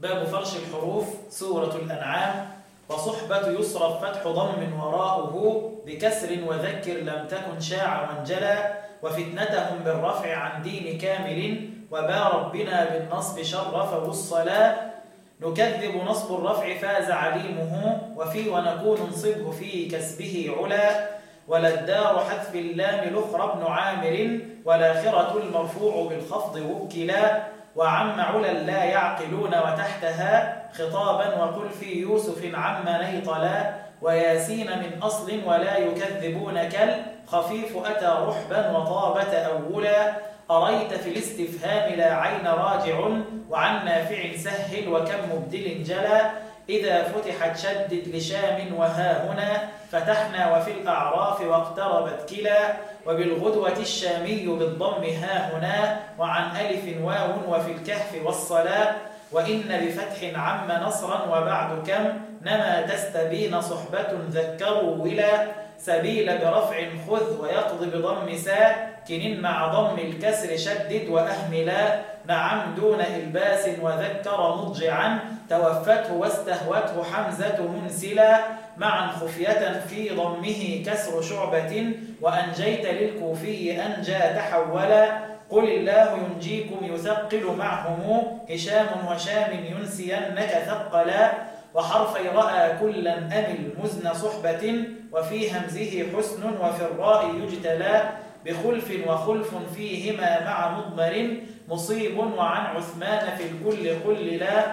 باب فرش الحروف سورة الأنعام وصحبة يصرف فتح ضم وراءه بكسر وذكر لم تكن شاع وانجلى وفتنتهم بالرفع عن دين كامل وبا ربنا بالنصب شرفه الصلاة نكذب نصب الرفع فاز عليمه وفي ونكون نصبه في كسبه علا ولا الدار حذف اللام الأخرى ابن عامر والآخرة المرفوع بالخفض وكلا وعم علا لا يعقلون وتحتها خطابا وقل في يوسف عم نيطلا وياسين من أصل ولا يكذبون كالخفيف أتى رحبا وطابة أولا أريت في الاستفهام لا عين راجع وعن نافع سهل وكم مبدل جلا إذا فتحت شدد لشام وها هنا فتحنا وفي الأعراف واقتربت كلا وبالغدوة الشامي بالضم ها هنا وعن ألف واو وفي الكهف والصلاة وإن بفتح عم نصرا وبعد كم نما تستبين صحبة ذكروا ولا سبيل برفع خذ ويقضي بضم ساكن مع ضم الكسر شدد وأهملا نعم دون إلباس وذكر مضجعا توفته واستهوته حمزة منسلا معا خفية في ضمه كسر شعبة وأنجيت للكوفي أنجى تحولا قل الله ينجيكم يثقل معهم هشام وشام ينسينك ثقلا وحرفي رأى كلا أمل مزن صحبة وفي همزه حسن وفي الراء يجتلى بخلف وخلف فيهما مع مضمر مصيب وعن عثمان في الكل قل لا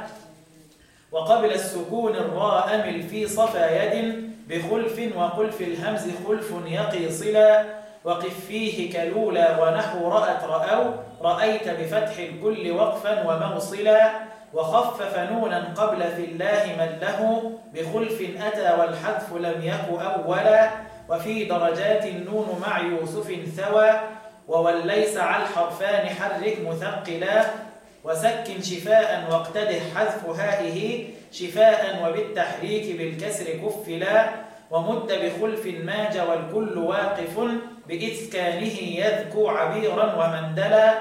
وقبل السكون الراء أمل في صفا يد بخلف وقل الهمز خلف يقي صلا وقف فيه كلولا ونحو رأت رأوا رأيت بفتح الكل وقفا وموصلا وخفف نونا قبل في الله من له بخلف أتى والحذف لم يك أولا وفي درجات النون مع يوسف ثوى ووليس على الحرفان حرك مثقلا وسكن شفاء واقتده حذف هائه شفاء وبالتحريك بالكسر كفلا ومد بخلف ماج والكل واقف بإسكانه يذكو عبيرا ومندلا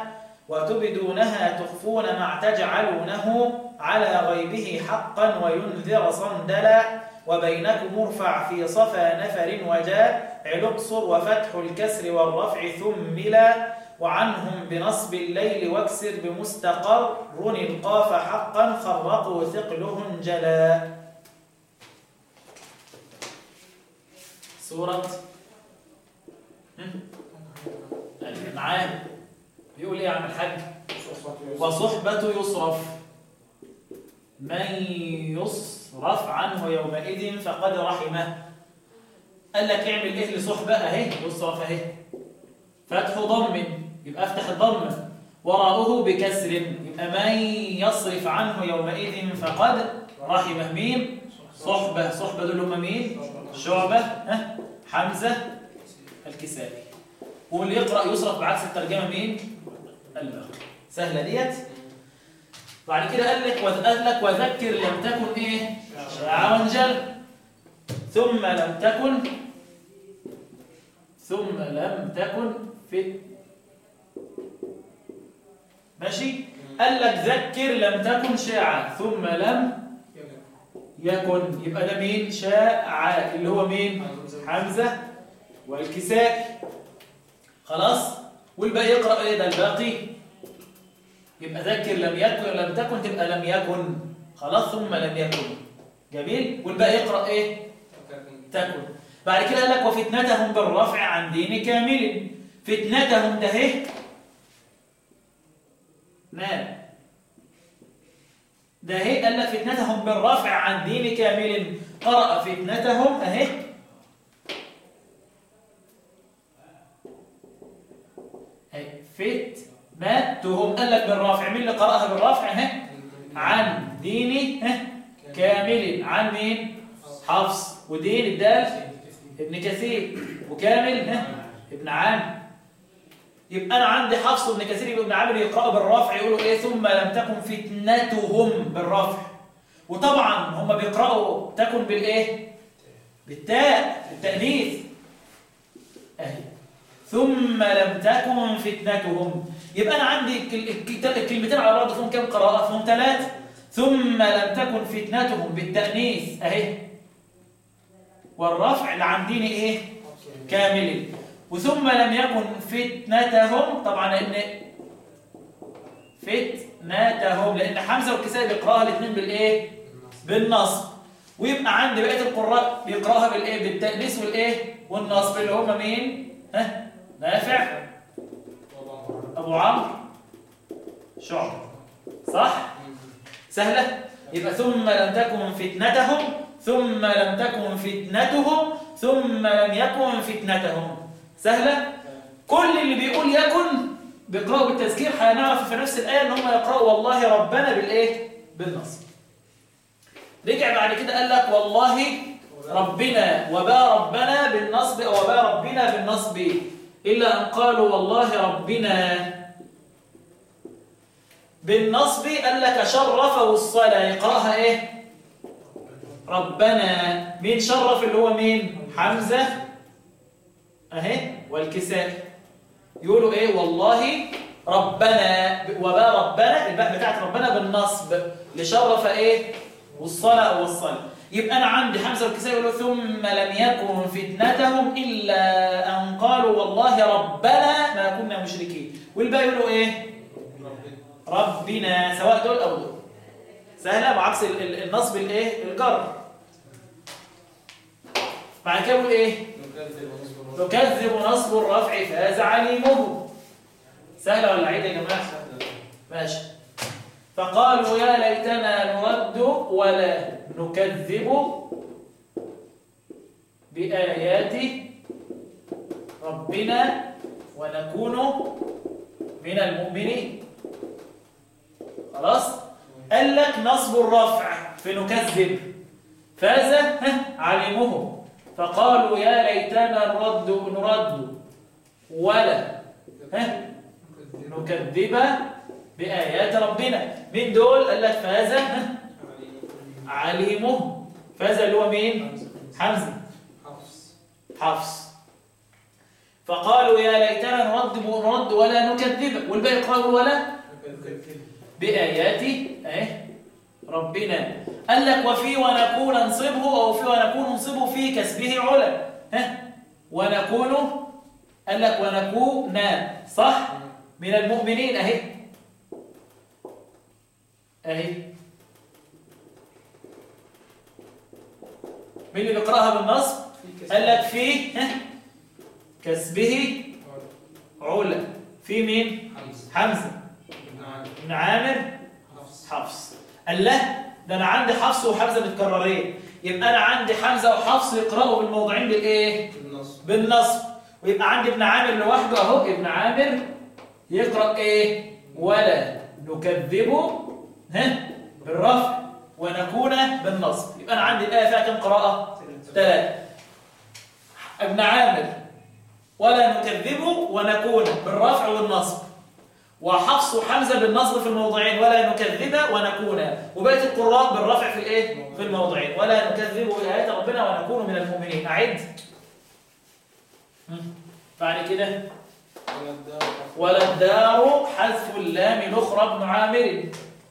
وتبدونها تخفون مع تجعلونه على غيبه حقا وينذر صندلا وبينكم ارفع في صفا نفر وجاء علقصر وفتح الكسر والرفع ثملا وعنهم بنصب الليل واكسر بمستقر رن القاف حقا خرقوا ثقلهم جلا سورة الانعام بيقول ايه يا عم الحاج وصحبة يصرف من يصرف عنه يومئذ فقد رحمه قال لك اعمل ايه لصحبة اهي يصرف اهي فتح ضم يبقى افتح الضم وراءه بكسر يبقى من يصرف عنه يومئذ فقد رحمه مين صحبة صحبة دول هم مين شعبة ها حمزة الكسائي واللي يقرأ يصرف بعكس الترجمة مين الباقي سهلة ديت بعد كده قال لك وقال لك وذكر لم تكن ايه شاع وانجل ثم لم تكن ثم لم تكن في ماشي قال لك ذكر لم تكن شاعة ثم لم يكن يبقى ده مين شاعة اللي هو مين حمزة والكساء خلاص والباقي يقرأ ايه ده الباقي يبقى ذكر لم يكن لم تكن تبقى لم يكن خلاص ثم لم يكن جميل والباقي يقرأ ايه تكن بعد كده قال لك وفتنتهم بالرفع عن دين كامل فتنتهم ده اهي ما ده اهي قال لك فتنتهم بالرفع عن دين كامل قرأ فتنتهم اهي فتنتهم قال لك بالرافع مين اللي قرأها بالرافع اهي عن دين كامل عن مين حفص ودين الدال ابن كثير وكامل ها ابن عام يبقى انا عندي حفص وابن كثير يبقى ابن عامر يقرأوا بالرفع يقولوا ايه ثم لم تكن فتنتهم بالرفع وطبعا هم بيقرأوا تكن بالايه بالتاء التأنيث اهي ثم لم تكن فتنتهم يبقى انا عندي الكلمتين على بعض فيهم كام قراءه فيهم ثلاث ثم لم تكن فتنتهم بالتأنيث أهي والرفع لعن دين إيه كامل وثم لم يكن فتنتهم طبعا لأن فتنتهم لأن حمزة والكسائي بيقراها الاثنين بالإيه بالنصب ويبقى عندي بقية القراء بيقراها بالإيه بالتأنيث والإيه والنصب اللي هم مين ها نافع أبو عمرو شعب صح سهلة يبقى ثم لم تكن فتنتهم ثم لم تكن فتنتهم ثم لم يكن فتنتهم سهلة كل اللي بيقول يكن بيقرأوا بالتذكير هنعرف في نفس الآية ان هم يقرأوا والله ربنا بالإيه بالنصب رجع بعد كده قال لك والله ربنا وبا ربنا بالنصب وبا ربنا بالنصب إلا أن قالوا والله ربنا بالنصب قال لك شرفه الصلاة يقرأها إيه ربنا مين شرف اللي هو مين حمزة أهي والكساء يقولوا إيه والله ربنا وبا ربنا الباء بتاعت ربنا بالنصب لشرف إيه والصلاة والصلاة يبقى أنا عندي حمزة والكساء يقولوا ثم لم يكن فتنتهم إلا أن قالوا والله ربنا ما كنا مشركين والباقي يقولوا إيه ربنا سواء دول أو دول سهلة بعكس النصب الإيه الجر بعد كده يقول إيه نكذب نصب الرفع فاز عليمه سهلة ولا عيد يا جماعة ماشي فقالوا يا ليتنا نرد ولا نكذب بآيات ربنا ونكون من المؤمنين خلاص قال لك نصب الرفع في نكذب فاز علمه فقالوا يا ليتنا نرد نرد ولا نكذب بآيات ربنا من دول قال لك فاز عليمه فاز اللي هو مين حمزة حفص فقالوا يا ليتنا نرد نرد ولا نكذب والباقي قالوا ولا بآيات اهي ربنا قال لك وفي ونكون نصبه او في ونكون نصبه في كسبه علا ها ونكون قال لك ونكون صح من المؤمنين اهي اهي مين اللي بيقراها بالنصب قال لك في ها كسبه علا في مين حمزه ابن عامر حفص قال له ده انا عندي حفص وحمزه متكررين يبقى انا عندي حمزه وحفص يقراوا بالموضعين بالايه بالنصب بالنصب ويبقى عندي ابن عامر لوحده اهو ابن عامر يقرا ايه ولا نكذب ها بالرفع ونكون بالنصب يبقى انا عندي الايه فيها كم قراءه ثلاثه ابن عامر ولا نكذب ونكون بالرفع والنصب وحفص وحمزه بالنصب في الموضعين ولا نكذب ونكون وبقيه القراء بالرفع في الايه في الموضعين ولا نكذب بايات ربنا ونكون من المؤمنين اعد بعد كده ولا الدار حذف اللام الاخرى ابن عامر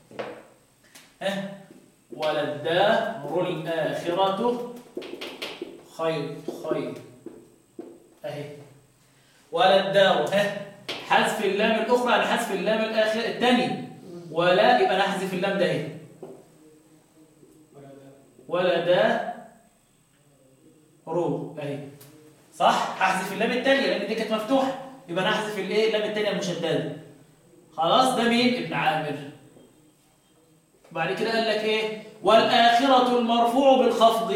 ها ولا الدار الاخره خير خير اهي ولا الدار ها حذف اللام الاخرى على حذف اللام الاخر الثاني ولا يبقى نحذف اللام ده اهي ولا ده رو اهي صح هحذف اللام الثانيه لان دي كانت مفتوحه يبقى نحذف الايه اللام الثانيه المشدده خلاص ده مين ابن عامر بعد كده قال لك ايه والاخره المرفوع بالخفض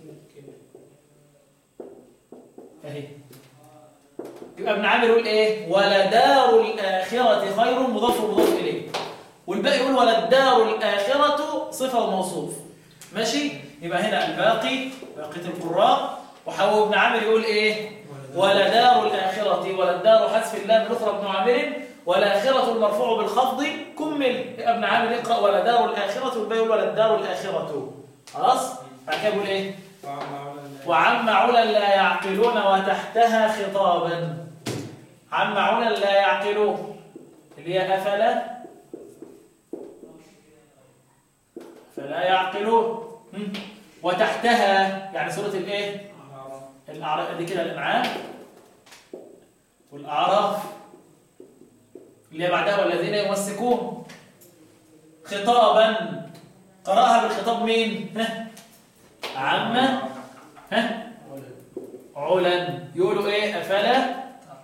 اهي يبقى ابن عامر يقول ايه ولدار الاخره خير مضاف ومضاف اليه والباقي يقول وللدار الاخره صفه وموصوف ماشي يبقى هنا الباقي بقيه القراء وحاول ابن عامر يقول ايه ولدار الاخره وللدار حذف اللام الاخرى ابن عامر والاخره المرفوع بالخفض كمل ابن عامر يقرا ولدار الاخره والباقي يقول وللدار الاخره خلاص بعد كده يقول ايه وعم علا لا يعقلون وتحتها خطابا عم علا لا يعقلون اللي هي أفلا أفلا يعقلون هم؟ وتحتها يعني سورة الإيه؟ الأعراف دي كده الأنعام والأعراف اللي هي بعدها والذين يمسكون خطابا قرأها بالخطاب مين؟ ها؟ عامة ها؟ علا يقولوا ايه أفلا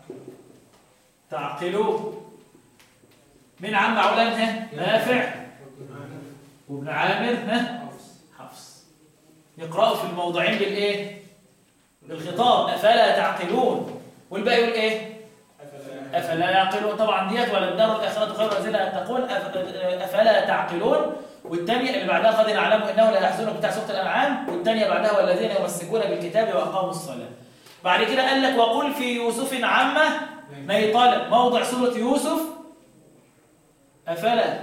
تعقلون مين عم علان ها؟ نافع وابن عامر ها؟ حفص يقرأوا في الموضعين بالإيه؟ بالخطاب أفلا تعقلون والباقي يقول إيه؟ أفلا يعقلون طبعا ديت ولا الدار الآخرة خير الذين يتقون أف- أفلا تعقلون والثانية اللي بعدها قد نعلم إنه لا يحزنك بتاع سورة الأنعام والثانية بعدها والذين يمسكون بالكتاب وأقاموا الصلاة بعد كده قال لك وقل في يوسف عامة ميطلة موضع سورة يوسف أفلا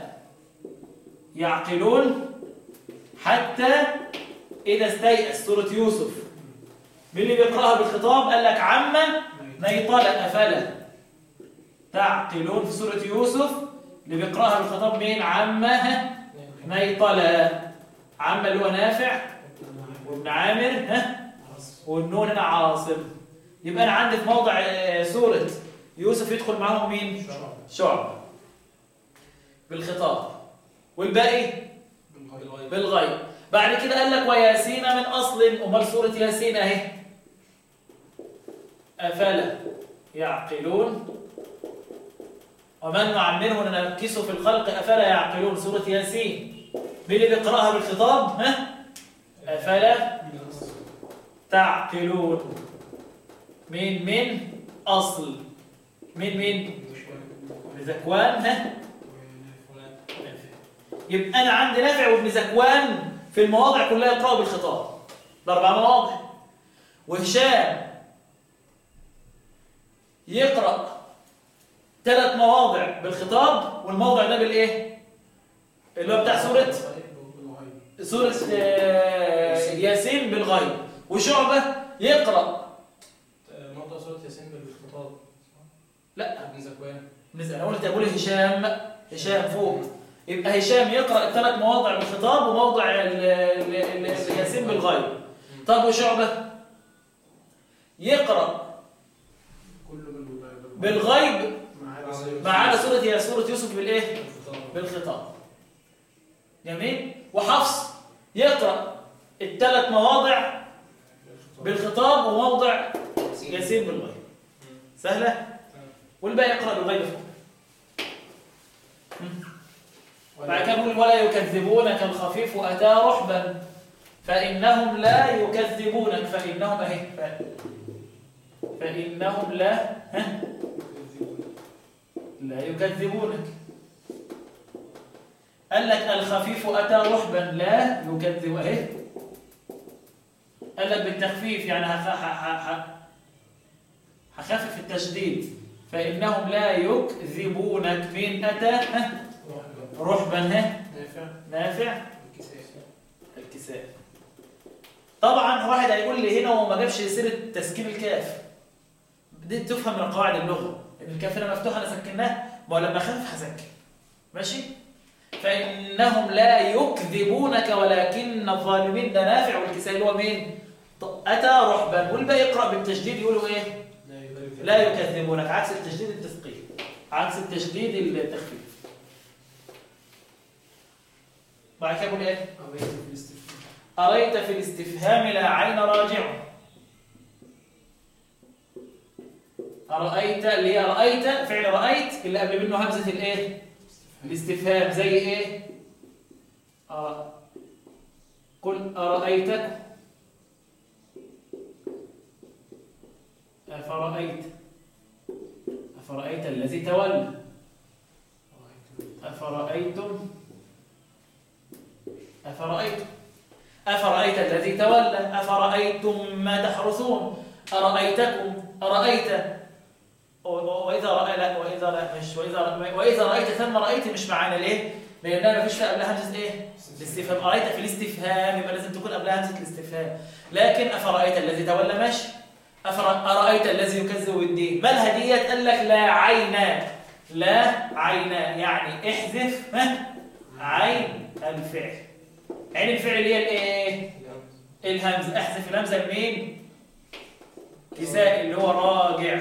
يعقلون حتى إذا استيأس سورة يوسف مين اللي بيقرأها بالخطاب قال لك عامة ميطلة أفلا تعقلون في سورة يوسف اللي بيقرأها بالخطاب مين عامة ميطلة عامة اللي هو نافع وابن عامر ها والنون هنا عاصم يبقى أنا عندي في موضع آه، سورة يوسف يدخل معاهم مين شعب بالخطاب والباقي بالغيب بعد كده قال لك وياسين من أصل أمال سورة ياسين أهي أفلا يعقلون ومن نعمره ننكسه في الخلق أفلا يعقلون سورة ياسين مين اللي بيقرأها بالخطاب ها أفلا تعقلون مين من أصل مين مين ذكوان ها يبقى أنا عندي نافع وابن زكوان في المواضع كلها يقرأوا بالخطاب بأربع مواضع وهشام يقرأ ثلاث مواضع بالخطاب والموضع ده بالإيه؟ اللي هو بتاع سورة سورة آه، ياسين بالغيب وشعبة يقرأ موضوع سورة ياسين بالخطاب لا ابن زكوان نزل أنا قلت أقول هشام هشام فوق يبقى هشام يقرأ الثلاث مواضع بالخطاب وموضع ال- ال- ال- ياسين بالغيب طب وشعبة يقرأ كله بالغيب بالخطاب ما عدا سورة يا سورة يوسف بالإيه؟ بالخطاب جميل وحفص يقرأ الثلاث مواضع بالخطاب وموضع ياسين بالغيب سهلة والباقي يقرأ بالغيب فوق بعد كده بيقول ولا يكذبونك الخفيف أتى رحبا فإنهم لا يكذبونك فإنهم أهي ف- فإنهم لا ها لا يكذبونك قال لك الخفيف أتى رحبا لا يكذب أهي قال لك بالتخفيف يعني هخ- ح- ح- ح- هخفف التشديد فإنهم لا يكذبونك من أتى ها رحبا ها نافع نافع الكساء الكساء طبعا واحد هيقول لي هنا هو ما جابش سيره تسكين الكاف دي تفهم من قواعد اللغه ان الكاف هنا مفتوحه انا سكناه ما هو لما اخفف هسكن ماشي فانهم لا يكذبونك ولكن الظالمين ده نافع والكساء اللي هو مين ط- اتى رحبا والباقي يقرا بالتشديد يقولوا ايه لا يكذبونك عكس التشديد التثقيل عكس التشديد التخفيف بعد كده يقول ايه أريت في الاستفهام أريت في الاستفهام لا عين راجع أرأيت اللي هي رأيت فعل رأيت اللي قبل منه همزة الإيه؟ الاستفهام زي إيه؟ أرى قل أرأيتك أفرأيت أفرأيت الذي تولى أفرأيتم أفرأيتم أفرأيت الذي تولى أفرأيتم ما تحرثون أرأيتكم أرأيت و- و- وإذا رأى لا وإذا لا مش وإذا وإذا رأيت ثم رأيت مش معانا ليه؟ لأنها ما فيش فيها قبلها همزة إيه؟ الاستفهام أرأيت في الاستفهام يبقى لازم تكون قبلها همزة الاستفهام لكن أفرأيت الذي تولى ماشي أفر- أرأيت الذي يكذب بالدين ما الهدية قال لك لا عينا لا عينا يعني احذف ها؟ عين الفعل عين الفعل اللي هي الايه الهمزه احذف الهمزه لمين كساء اللي هو راجع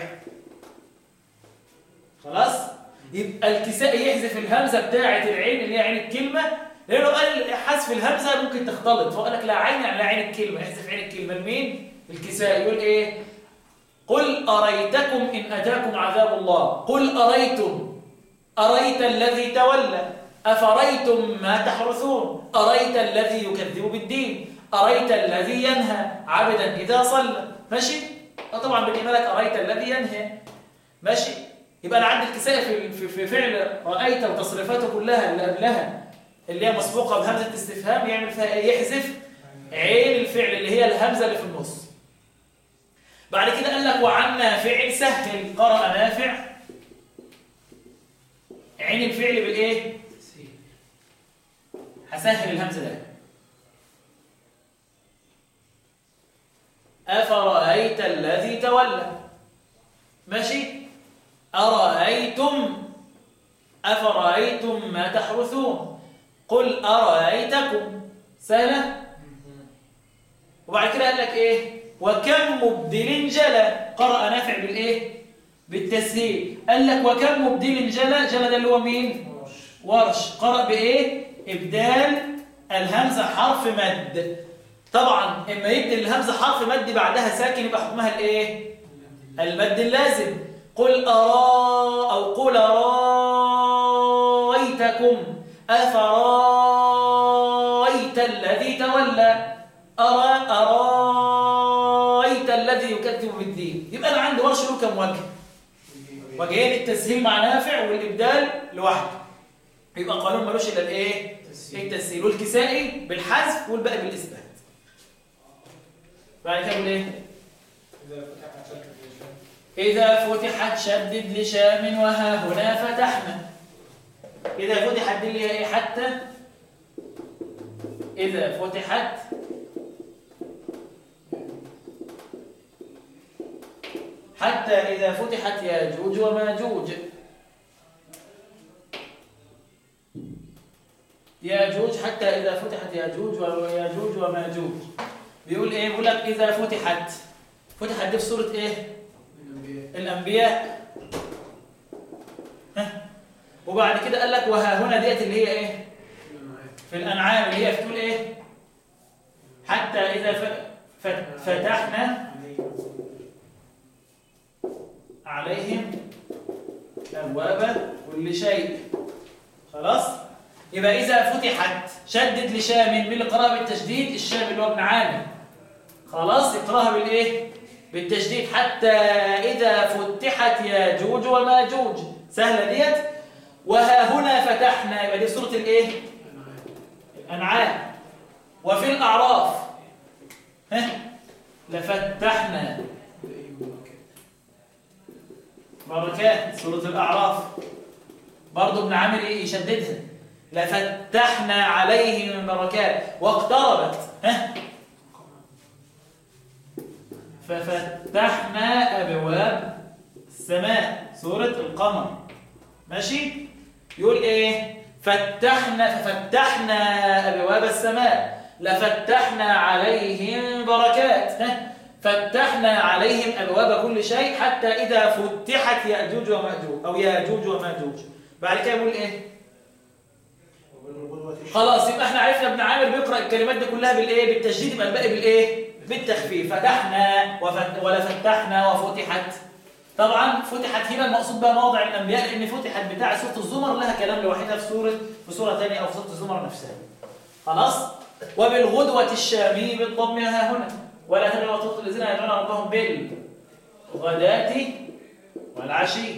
خلاص يبقى الكساء يحذف الهمزه بتاعه العين اللي هي عين الكلمه لانه قال حذف الهمزه ممكن تختلط فقال لك لا عين على عين الكلمه احذف عين الكلمه لمين الكساء يقول ايه قل اريتكم ان اتاكم عذاب الله قل اريتم اريت الذي تولى افريتم ما تحرثون اريت الذي يكذب بالدين اريت الذي ينهى عبدا اذا صلى ماشي آه طبعا بالإمالة أريت الذي ينهى ماشي يبقى أنا عندي الكساء في, في, في فعل رأيت وتصريفاته كلها اللي قبلها اللي هي مسبوقة بهمزة استفهام يعمل فيها إيه؟ يحذف عين الفعل اللي هي الهمزة اللي في النص بعد كده قال لك وعنا فعل سهل قرأ نافع عين الفعل بالإيه؟ هسهل الهمزة ده أفرأيت الذي تولى ماشي أرأيتم أفرأيتم ما تحرثون قل أرأيتكم سهلة وبعد كده قال لك إيه وكم مبدل جلى قرأ نافع بالإيه بالتسهيل قال لك وكم مبدل جلى جلى ده اللي هو مين ورش قرأ بإيه إبدال الهمزة حرف مد طبعا اما يبدل الهمزه حرف مد بعدها ساكن يبقى حكمها الايه المد اللازم قل ارى او قل رايتكم افرايت الذي تولى ارى ارايت الذي يكذب بالدين يبقى انا عندي ورش له كم وجه وجهين التسهيل مع نافع والابدال لوحده يبقى قانون ملوش الا الايه التسهيل والكسائي بالحذف والباقي بالاثبات بعد كده يقول ايه إذا فتحت شدد لشام وها هنا فتحنا إذا فتحت دي اللي هي إيه حتى إذا فتحت حتى إذا فتحت ياجوج وماجوج ياجوج حتى إذا فتحت ياجوج وياجوج وماجوج بيقول ايه بيقول لك اذا فتحت فتحت دي في سوره ايه الانبياء ها وبعد كده قال لك وها هنا ديت اللي هي ايه في الانعام اللي هي بتقول ايه حتى اذا ف... فتحنا عليهم ابواب كل شيء خلاص يبقى إذا فتحت شدد لشام من القراءة بالتشديد الشام اللي هو ابن عامر خلاص اقراها بالإيه؟ بالتشديد حتى إذا فتحت ياجوج وماجوج سهلة ديت وها هنا فتحنا يبقى دي سورة الإيه؟ الأنعام وفي الأعراف ها لفتحنا بركات سورة الأعراف برضه ابن عامر إيه يشددها لفتحنا عليهم من بركات واقتربت ها ففتحنا أبواب السماء سورة القمر ماشي يقول ايه فتحنا ففتحنا أبواب السماء لفتحنا عليهم بركات ها فتحنا عليهم أبواب كل شيء حتى إذا فتحت يأجوج ومأجوج أو يأجوج ومأجوج بعد كده يقول ايه خلاص يبقى احنا عرفنا ابن عامر بيقرأ الكلمات دي كلها بالايه بالتشديد يبقى الباقي بالايه بالتخفيف فتحنا وفت ولا فتحنا وفتحت طبعا فتحت هنا المقصود بها موضع الانبياء لان فتحت بتاع سوره الزمر لها كلام لوحدها في سوره في سوره ثانيه او في سوره الزمر نفسها خلاص وبالغدوه الشامي بالضم ها هنا ولا تدعوا وتطلق الذين يدعون ربهم بالغداة والعشي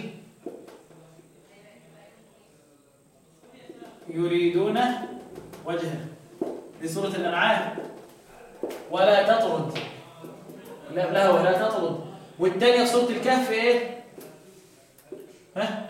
يريدون وجهه في سورة الأنعام ولا تطرد لا لا ولا تطرد والثانية في سورة الكهف ايه ها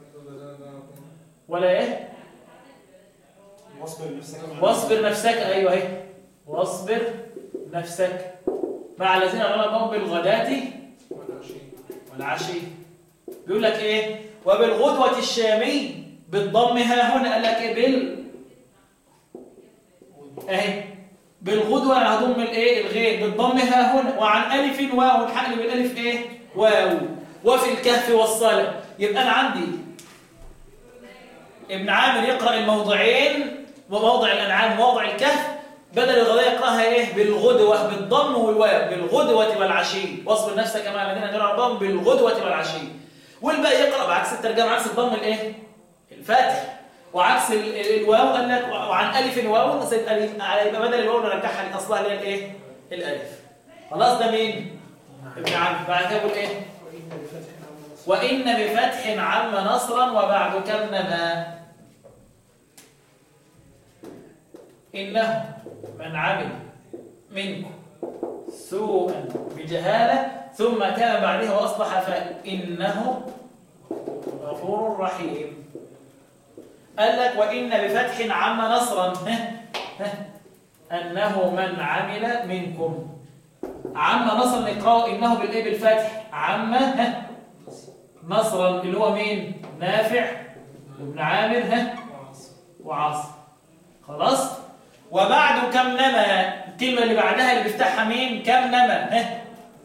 ولا ايه واصبر نفسك واصبر نفسك ايوه اهي واصبر نفسك مع الذين غلبهم بالغداة والعشي بيقول لك ايه وبالغدوة الشامي بالضم ها هنا قال لك ايه بال اهي بالغدوة أنا هضم الايه الغين بالضم ها هنا وعن ألف واو هقلب الألف ايه واو وفي الكهف والصلاة يبقى أنا عندي ابن عامر يقرأ الموضعين وموضع الأنعام وموضع الكهف بدل الغداء يقرأها ايه بالغدوة بالضم والواو بالغدوة والعشي واصبر نفسك مع الذين يدعون ربهم بالغدوة والعشي والباقي يقرأ بعكس الترجمة عكس الضم الايه الفاتح وعكس ال- ال- الواو قال لك وعن الف واو يبقى يبقى بدل الواو نرجعها لاصلها اللي هي الايه الالف خلاص ده مين ابن عم بعد كده يقول ايه وإن بفتح وان عم نصرا بفتح عم نصرا وبعد كمنما انه من عمل منكم سوءا بجهاله ثم تاب بعدها واصلح فانه غفور رحيم قال لك وإن بفتح عم نصرا ها ها أنه من عمل منكم عم نصرا نقرأه إنه بالإيه بالفتح عم ها نصرا اللي هو مين نافع وابن عامر ها وعاصم خلاص وبعد كم نما الكلمة اللي بعدها اللي بيفتحها مين كم نما ها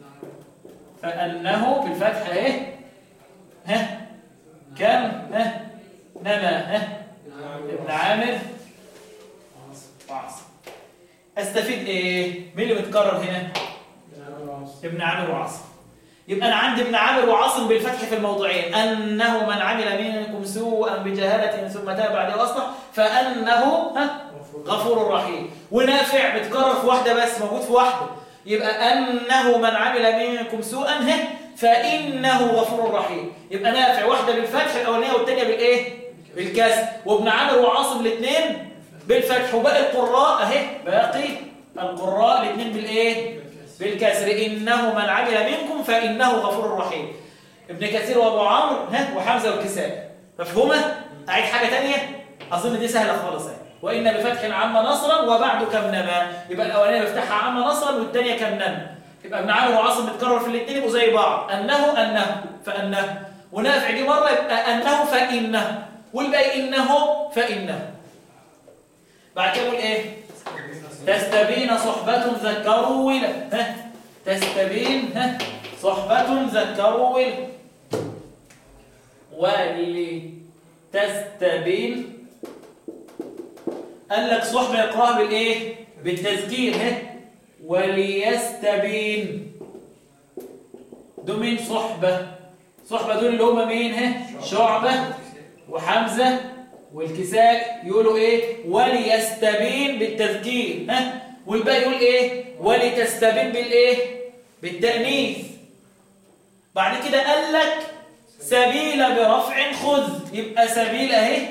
فأنه بالفتح ايه ها كم ها نما ها ابن عامر وعاصم استفيد ايه مين اللي متكرر هنا ابن عامر وعاصم يبقى انا عندي ابن عامر وعاصم بالفتح في الموضوعين انه من عمل منكم سوءا بجهاله ثم تاب بعد واصلح فانه ها غفور رحيم ونافع بتكرر في واحده بس موجود في واحده يبقى انه من عمل منكم سوءا ها فانه غفور رحيم يبقى نافع واحده بالفتح الاولانيه والثانيه بالايه بالكسر وابن عامر وعاصم الاثنين بالفتح وباقي القراء اهي باقي القراء الاثنين بالايه بالكسر انه من عمل منكم فانه غفور رحيم ابن كثير وابو عمرو ها وحمزه والكسائي مفهومه اعيد حاجه ثانيه اظن دي سهله خالص اهي وان بفتح عم نصرا وبعد كمنما يبقى الاولانيه بفتحها عم نصرا والثانيه كمنما يبقى ابن عامر وعاصم بتكرر في الاثنين يبقوا زي بعض انه انه فانه ونافع دي مره يبقى انه فانه والباقي انه فانه بعد كده يقول ايه تستبين صحبة ذكروا ولا ها تستبين ها صحبة ذكروا ولا واللي تستبين قال لك صحبة يقرأها بالايه بالتذكير ها وليستبين دول مين صحبة صحبة دول اللي هم مين ها شعبة وحمزة والكساء يقولوا ايه وليستبين بالتذكير ها والباقي يقول ايه ولتستبين بالايه بالتأنيث بعد كده قال لك سبيل برفع خذ يبقى سبيل اهي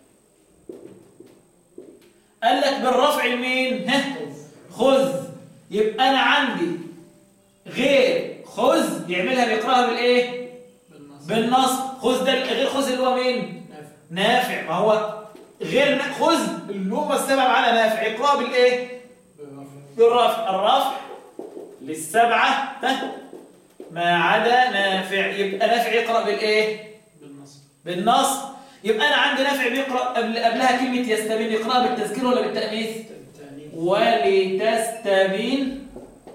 قال لك بالرفع المين ها خذ يبقى انا عندي غير خذ يعملها بيقراها بالايه بالنصب خذ ده غير خذ اللي هو مين نافع ما هو غير نا- خذ اللي هم السبع على نافع يقرأ بالايه بالرفع الرفع للسبعة ها ما عدا نافع يبقى نافع يقرأ بالايه بالنصب يبقى انا عندي نافع بيقرأ قبل قبلها كلمة يستبين يقرأ بالتذكير ولا بالتأنيث ولتستبين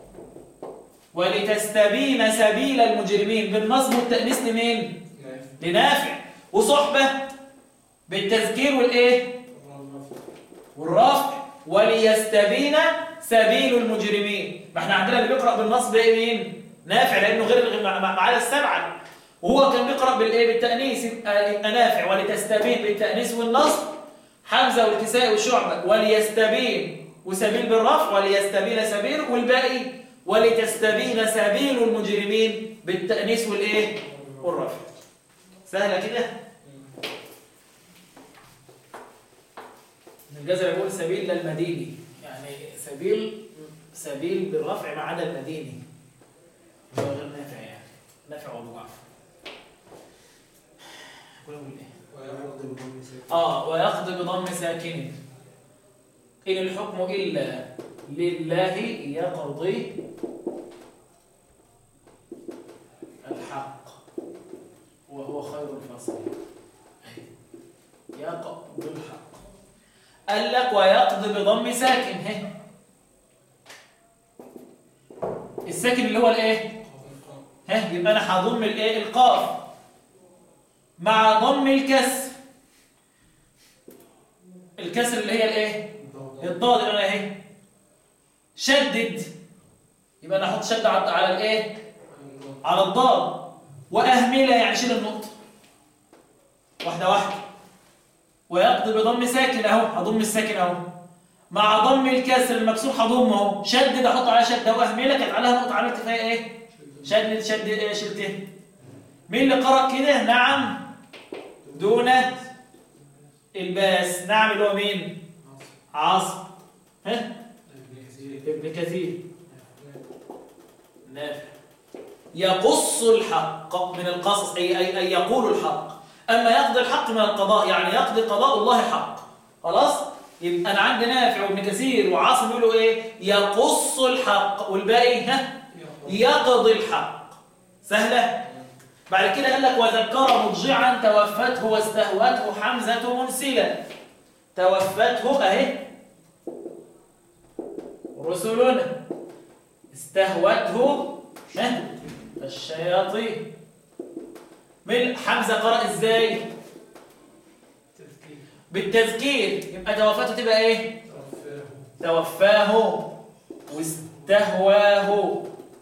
ولتستبين سبيل المجرمين بالنصب والتأنيث لمين لنافع وصحبة بالتذكير والايه والرفع وليستبين سبيل المجرمين ما احنا عندنا اللي بيقرأ بالنصب ايه مين نافع لانه غير مع- مع- معانا السبعة وهو كان بيقرأ بالايه بالتأنيث يبقى يبقى نافع ولتستبين بالتأنيث والنصب حمزة والكساء والشعبة وليستبين وسبيل بالرفع وليستبين سبيل والباقي ولتستبين سبيل المجرمين بالتأنيث والايه والرفع سهلة كده الجزر يقول سبيل للمديني يعني سبيل سبيل بالرفع ما عدا المديني هو غير نافع يعني نافع وضعف أقول إيه؟ اه ويقضي بضم ساكن إن الحكم إلا لله يقضي الحق وهو خير الفاصلين يقضي الحق قال لك ويقضي بضم ساكن هي الساكن اللي هو الايه ها يبقى انا هضم الايه القاف مع ضم الكسر الكسر اللي هي الايه الضاد اللي انا اهي شدد يبقى انا احط شد على على الايه على الضاد واهملها يعني شيل النقطه واحده واحده ويقضي بضم ساكن اهو هضم الساكن اهو مع ضم الكسر المكسور هضمه اهو شدد احط عليها شده واهملها كانت عليها نقطه عملت فيها ايه شدد شد ايه شلته مين اللي قرأ كده نعم دون الباس نعم اللي هو مين عاصم ها ابن كثير نافع يقص الحق من القصص أي, أي, أي يقول الحق أما يقضي الحق من القضاء يعني يقضي قضاء الله حق خلاص يبقى أنا عندي نافع وابن كثير وعاصم يقولوا إيه يقص الحق والباقي ها يقضي الحق سهلة بعد كده قال لك وذكر مضجعا توفته واستهوته حمزة منسلا توفته أهي رسلنا استهوته ها الشياطين من حمزة قرأ ازاي بالتذكير يبقى توفته تبقى ايه توفاه واستهواه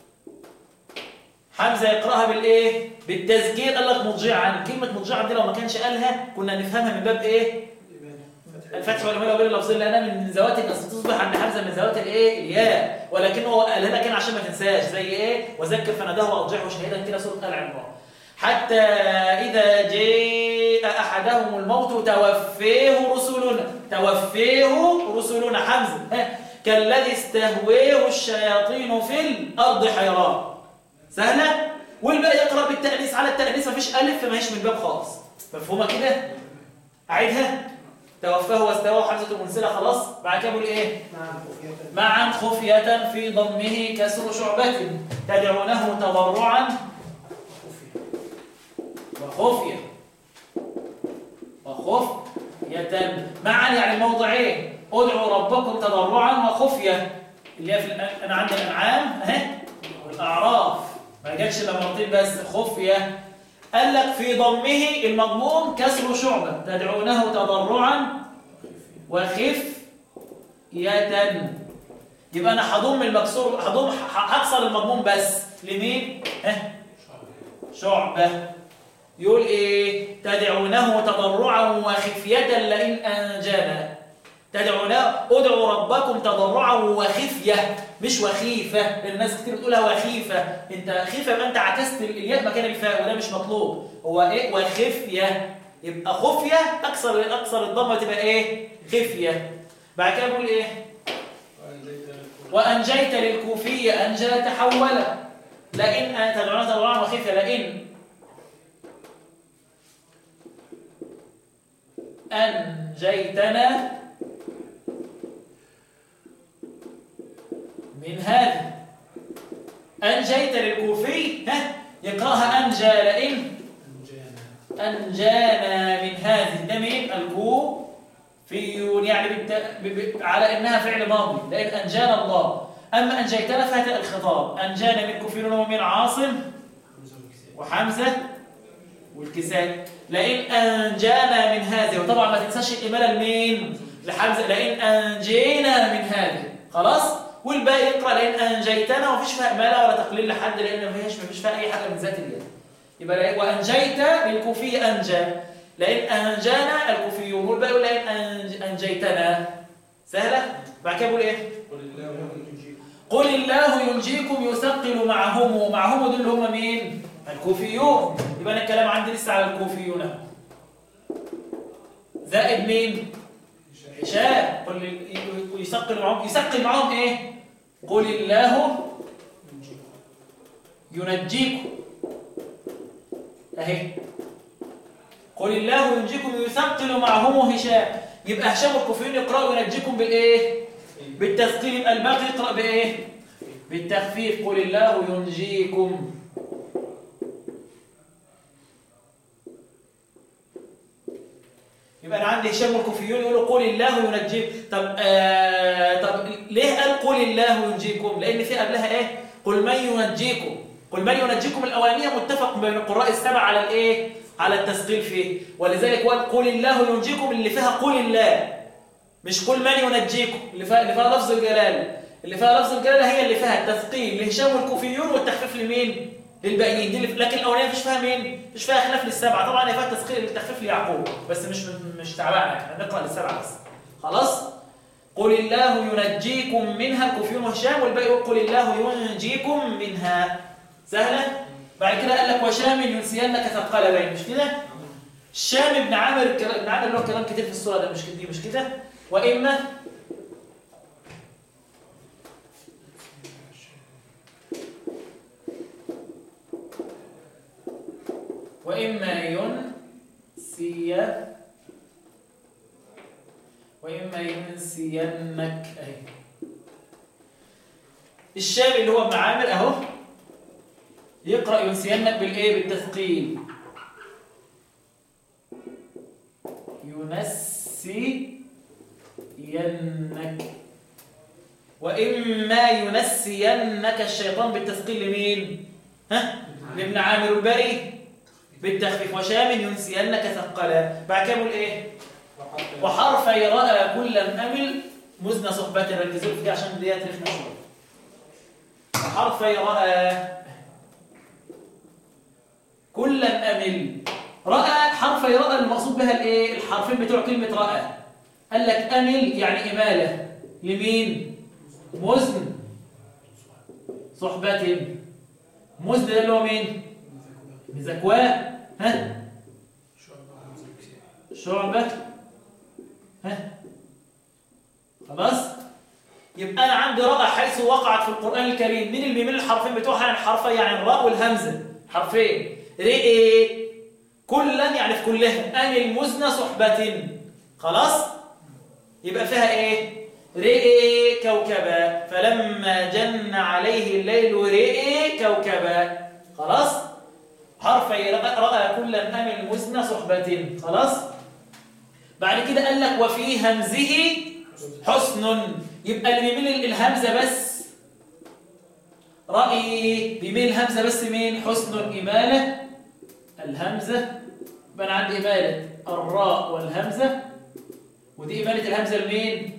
حمزة يقرأها بالايه بالتذكير قال لك مضجعا كلمة مضجعا دي لو ما كانش قالها كنا نفهمها من باب ايه الفتح والمال وبين اللفظين لانها من ذوات الاصل تصبح عند حمزه من ذوات الايه الياء ولكنه قالها لك عشان ما تنساش زي ايه وذكر فناداه واضجعه شهيدا كده سوره ال عمران حتى اذا جاء احدهم الموت توفيه رسلنا توفيه رسلنا حمزه ها كالذي استهويه الشياطين في الارض حيران سهله والباقي يقرا بالتانيث على التانيث مفيش الف فما هيش من الباب خالص مفهومه كده اعيدها توفاه واستواه حمزة منسلة خلاص بعد كده بيقول ايه معا خفية في ضمه كسر شعبة تدعونه تضرعا وخفية وخفية معا يعني موضعين ادعوا ربكم تضرعا وخفية اللي هي في انا عندي الانعام اهي والاعراف ما جاتش الا مرتين بس خفية قال لك في ضمه المضموم كسر شعبة تدعونه تضرعا وخفية يبقى انا هضم المكسور هضم هكسر المضموم بس لمين ها شعبة يقول ايه تدعونه تضرعا وخفية لئن انجانا تدعونه ادعوا ربكم تضرعا وخفية مش وخيفة لان الناس كتير بتقولها وخيفة انت خيفة يبقى انت عكست الياء مكان الفاء وده مش مطلوب هو ايه وخفية يبقى خفية اكسر اكسر الضمه تبقى ايه خفية بعد كده بيقول ايه وانجيت للكوفية انجى تحول لئن تدعون تضرعا وخفية لئن أنجيتنا من هذه أنجيت للكوفي ها يقراها أنجى لئن أنجانا من هذه ده مين الكوفيون يعني بالت... ب... ب... على إنها فعل ماضي لئن أنجانا الله أما أنجيتنا فهذا الخطاب أنجانا من كوفيون ومن عاصم وحمزة والكساء لئن أنجانا من هذه وطبعا ما تنساش الإمالة لمين لحمزة لئن أنجينا من هذه خلاص والباقي يقرأ لئن أنجيتنا ومفيش فيها إمالة ولا تقليل لحد لأن ما فيهاش مفيش فيها أي حاجة من ذات اليد يبقى وأنجيت للكوفي أنجى لئن أنجانا الكوفيون والباقي يقول لئن أنج... أنجيتنا سهلة بعد كده بيقول إيه قل الله ينجيكم يثقل معهم معهم دول اللي هم مين الكوفيون يبقى أنا الكلام عندي لسه على الكوفيون زائد مين هشام قل يثقل معهم يثقل معهم ايه قل الله ينجيكم اهي قل الله ينجيكم يثقل معهم هشام يبقى هشام الكوفيون يقرأوا ينجيكم بالايه بالتثقيل يبقى الباقي يقرأ بايه بالتخفيف قل الله ينجيكم يبقى انا عندي هشام والكوفيون يقولوا قول الله ينجيك طب آه طب ليه قال قول الله ينجيكم لان في قبلها ايه قل من ينجيكم قل من ينجيكم الاولانيه متفق بين القراء السبع على الايه على التسجيل فيه ولذلك قال قل الله ينجيكم اللي فيها قل الله مش قل من ينجيكم اللي فيها اللي فيها لفظ الجلاله اللي فيها لفظ الجلاله هي اللي فيها التثقيل لهشام والكوفيون والتخفيف لمين للباقيين دي اللي لكن الاولانيه مش فيها مين مش فيها خلاف للسبعه طبعا هي فيها تثقيل التخفيف ليعقوب بس مش مش تعبانه احنا نقرا للسبعه بس خلاص قل الله ينجيكم منها الكوفيون وهشام والباقي يقول قل الله ينجيكم منها سهله بعد كده قال لك وشام ينسينك ثقلبين مش كده شام ابن عامر ابن عامر له كلام كتير في السوره ده مش دي مش كده واما وإما ينسي وإما ينسينك أهي الشام اللي هو ابن عامر أهو يقرأ ينسينك بالإيه بالتثقيل ينسي ينك وإما ينسينك الشيطان بالتثقيل لمين؟ ها؟ لابن عامر الباقي بالتخفيف وشام ينسينك ثقلا بعد كده يقول ايه وحرف راى كلا امل مزن صحبته ركزوا فيها عشان دي رخمه شويه وحرف راى كلا امل راى حرف راى المقصود بها الايه الحرفين بتوع كلمه راى قال لك امل يعني اماله لمين مزن صحبه مزن ده اللي هو مين بزكوان ها شعبة ها خلاص يبقى أنا عندي راء حيث وقعت في القرآن الكريم مين اللي بيميل الحرفين بتوعها يعني الحرفين يعني الراء والهمزة حرفين رئي كلا يعني في كلها أن المزنى صحبة خلاص يبقى فيها إيه رئي كوكبا فلما جن عليه الليل رئي كوكبا خلاص حرف رأى كل أم المزنى صحبة خلاص بعد كده قال لك وفي همزه حسن يبقى اللي بيميل الهمزة بس رأي بيميل الهمزة بس مين حسن إمالة الهمزة يبقى أنا عندي إمالة الراء والهمزة ودي إمالة الهمزة لمين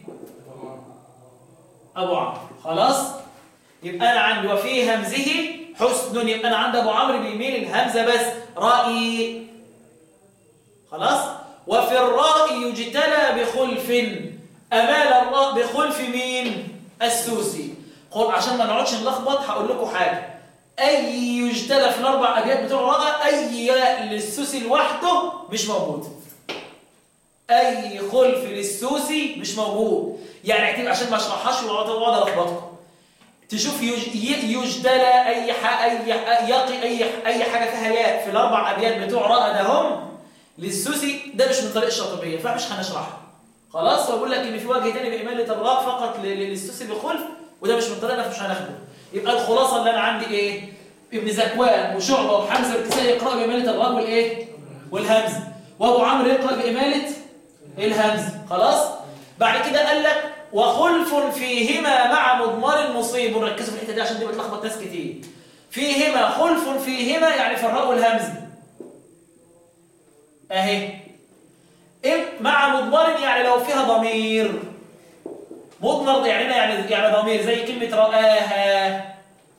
أبو عمرو خلاص يبقى أنا عندي وفي همزه حسن يبقى أنا عند أبو عمرو بيميل الهمزة بس رأي خلاص وفي الراء يجتلى بخلف أمال الراء بخلف مين السوسي قل عشان ما نقعدش نلخبط هقول لكم حاجة أي يجتلى في الأربع أبيات بتوع الراء أي للسوسي لوحده مش موجود أي خلف للسوسي مش موجود يعني اكتب عشان ما اشرحهاش واقعد الخبطكم تشوف يجدلى اي ح... اي يقي اي اي حاجه فيها ياء في الاربع ابيات بتوع راء ده هم للسوسي ده مش من طريق الشاطبيه فمش هنشرحها خلاص واقول لك ان في وجه ثاني باماله الراء فقط للسوسي بخلف وده مش من طريقنا فمش هناخده يبقى الخلاصه اللي انا عندي ايه ابن زكوان وشعبه وحمزه الكسائي يقرا باماله الراء والايه والهمزه وابو عمرو يقرا باماله الهمزه خلاص بعد كده قال لك وخلف فيهما مع مضمر مصيب ركزوا في الحته دي عشان دي بتلخبط ناس كتير فيهما خلف فيهما يعني في الراء والهمزه اهي مع مضمر يعني لو فيها ضمير مضمر يعني يعني يعني ضمير زي كلمه رآها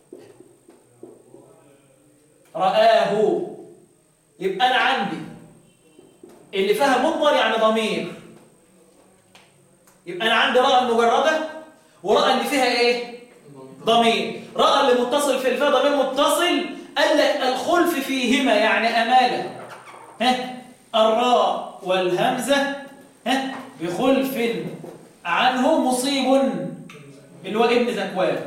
رآه يبقى انا عندي اللي فيها مضمر يعني ضمير يبقى انا عندي راء مجرده وراء اللي فيها ايه ضمير راء اللي متصل في الفيها ضمير متصل قال لك الخلف فيهما يعني اماله ها الراء والهمزه ها بخلف عنه مصيب اللي هو ابن زكوان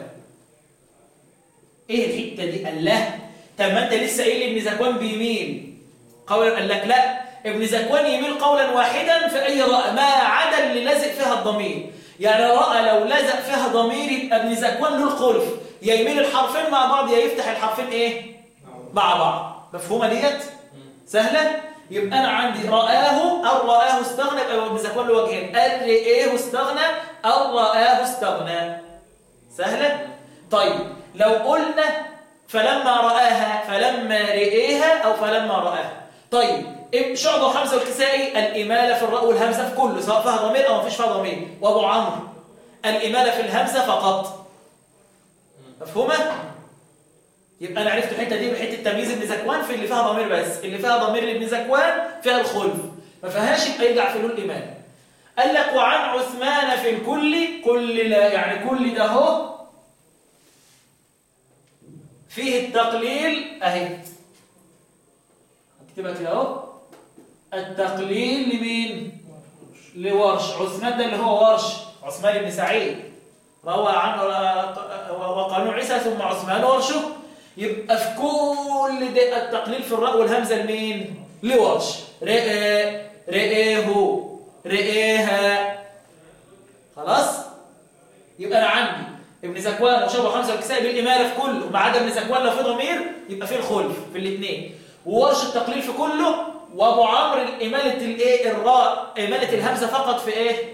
ايه الحته دي قال لا طب ما انت لسه قايل ابن زكوان بيميل قولا قال لك لا ابن زكوان يميل قولا واحدا في أي راء ما عدا اللي لازق فيها الضمير يعني راء لو لزق فيها ضمير يبقى ابن زكوان له الخلف يا يميل الحرفين مع بعض يا يفتح الحرفين ايه مع بعض مفهومه ديت سهله يبقى انا عندي رآه او رآه استغنى يبقى ابن زكوان له وجهين قال رئيه استغنى او رآه استغنى سهله طيب لو قلنا فلما رآها فلما رئيها او فلما رآها طيب شعبه وحمزه والكسائي الاماله في الراء والهمزه في كله سواء فيها ضمير او ما فيش فيها ضمير وابو عمرو الاماله في الهمزه فقط مفهومه يبقى انا عرفت الحته دي بحته تمييز ابن زكوان في اللي فيها ضمير بس اللي فيها ضمير لابن زكوان فيها الخلف ما فيهاش يبقى يرجع في له الامام قال لك وعن عثمان في الكل كل لا يعني كل ده اهو فيه التقليل اهي اكتبها كده اهو التقليل لمين لورش عثمان ده اللي هو ورش عثمان بن سعيد روى عنه وقالوا عيسى ثم عثمان ورشه يبقى في كل ده التقليل في الراء والهمزه لمين لورش رئه رئيه رئيها خلاص يبقى انا عندي ابن زكوان وشبه خمسه والكسائي بالاماله في كله ما عدا ابن زكوان لو في ضمير يبقى في الخلف في الاثنين وورش التقليل في كله وابو عمرو اماله الايه الراء اماله الهمزه فقط في ايه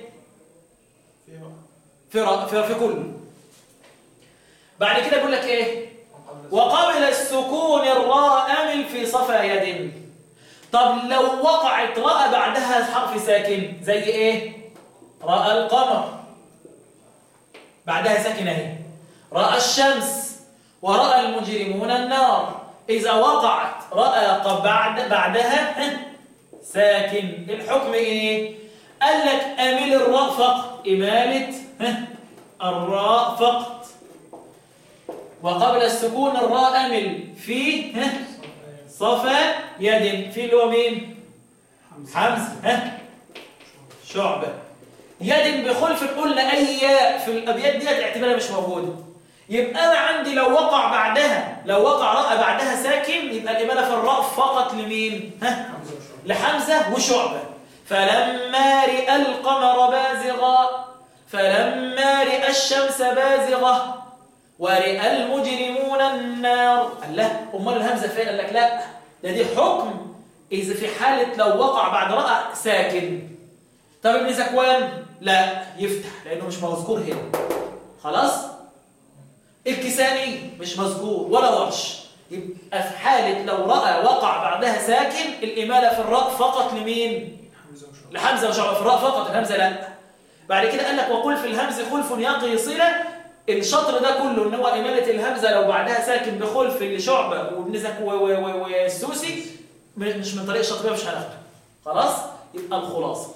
في في, في كله بعد كده بيقول لك ايه وقبل السكون الراء امل في صفا يد طب لو وقعت راء بعدها حرف ساكن زي ايه راى القمر بعدها ساكن اهي راى الشمس وراى المجرمون النار اذا وقعت راى بعد بعدها ساكن الحكم ايه قال لك امل الراء فقط اماله الراء فقط وقبل السكون الراء امل في صفا يد في اللي هو مين حمزه ها شعبه يد بخلف قلنا اي ياء في الابيات ديت اعتبارها مش موجوده يبقى انا عندي لو وقع بعدها لو وقع راء بعدها ساكن يبقى الاماله في الراء فقط لمين ها لحمزه وشعبه فلما رئ القمر بازغا فلما رئ الشمس بازغه ورئ المجرمون النار قال لا امال الهمزه فين قال لك لا ده دي حكم اذا في حاله لو وقع بعد راء ساكن طب ابن زكوان لا يفتح لانه مش مذكور هنا خلاص الكساني مش مذكور ولا ورش يبقى في حاله لو راى وقع بعدها ساكن الاماله في الراء فقط لمين لحمزه وشعب في الراء فقط الهمزه لا بعد كده قال لك وقل في الهمز خلف يقي صله الشطر ده كله ان هو اماله الهمزه لو بعدها ساكن بخلف لشعبه وابن زك والسوسي مش من طريق الشطريه مش هناخده خلاص يبقى الخلاصه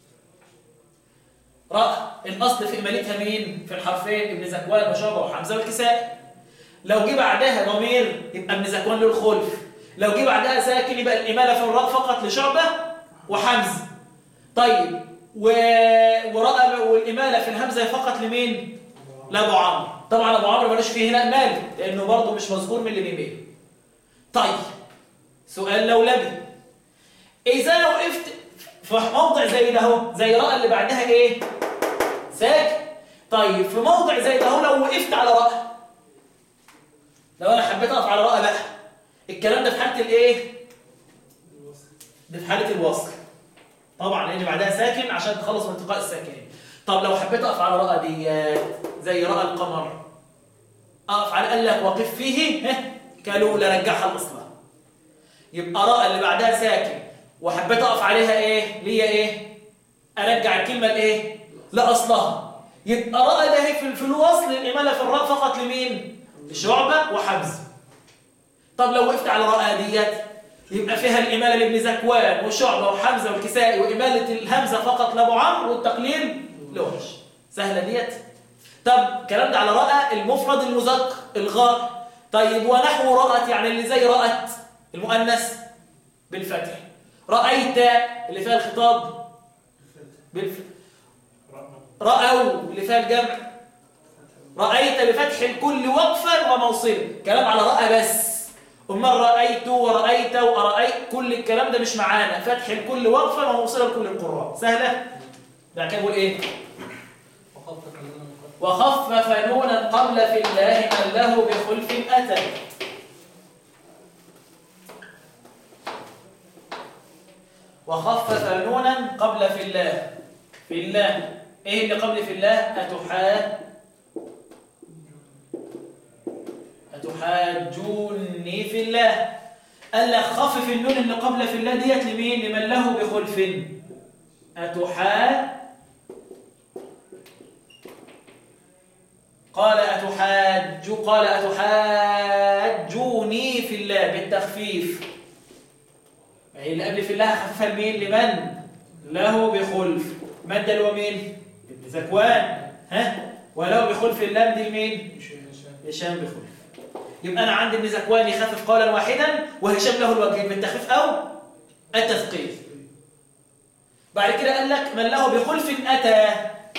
راء الاصل في امالتها مين في الحرفين ابن زكوان وشعبه وحمزه والكساء لو جه بعدها ضمير يبقى ابن زكوان له الخلف لو جه بعدها ساكن يبقى الاماله في الراء فقط لشعبه وحمزه طيب و... وراء والاماله في الهمزه فقط لمين لابو عمرو طبعا ابو عمرو مالوش فيه هنا اماله لانه برضه مش مذكور من اللي بيميل طيب سؤال لولبي اذا لو وقفت في موضع زي ده اهو زي راء اللي بعدها ايه ساكن طيب في موضع زي ده اهو لو وقفت على راء لو انا حبيت اقف على راء بقى الكلام ده في حاله الايه ده في حاله الوصل طبعا لان بعدها ساكن عشان تخلص من التقاء الساكنين طب لو حبيت اقف على راء دي زي راء القمر اقف على قال لك وقف فيه كالولا رجعها لاصلها يبقى راء اللي بعدها ساكن وحبيت اقف عليها ايه ليا ايه ارجع الكلمه لايه لاصلها يبقى راء ده هي في الوصل الاماله في الراء فقط لمين لشعبه وحمزه طب لو وقفت على راء ديت يبقى فيها الاماله لابن زكوان وشعبه وحمزه والكسائي واماله الهمزه فقط لابو عمرو والتقليل لوحش سهله ديت طب الكلام ده على راء المفرد المذكر الغاء طيب ونحو رأت يعني اللي زي رأت المؤنث بالفتح رأيت اللي فيها الخطاب بالفتح رأوا اللي فيها الجمع رأيت بفتح الكل وقفا وموصلا كلام على رأى بس أمال رأيت ورأيت وأرأيت كل الكلام ده مش معانا فتح الكل وقفا وموصلا لكل القراء سهلة بعد كده بقول إيه وخفف نونا قبل في الله من له بخلف أتى وخفف نونا قبل في الله في الله ايه اللي قبل في الله اتحاد اتحاجوني في الله قال لك خفف النون اللي قبل في الله ديت لمين لمن له بخلف اتحاد قال أتحاج قال أتحاجوني في الله بالتخفيف يعني اللي قبل في الله خففها لمين لمن له بخلف من ده اللي هو مين ابن زكوان ها ولو بخلف اللام دي لمين هشام بخلف يبقى انا عندي ابن زكوان يخفف قولا واحدا وهشام له الوجه بالتخفيف او التثقيل بعد كده قال لك من له بخلف اتى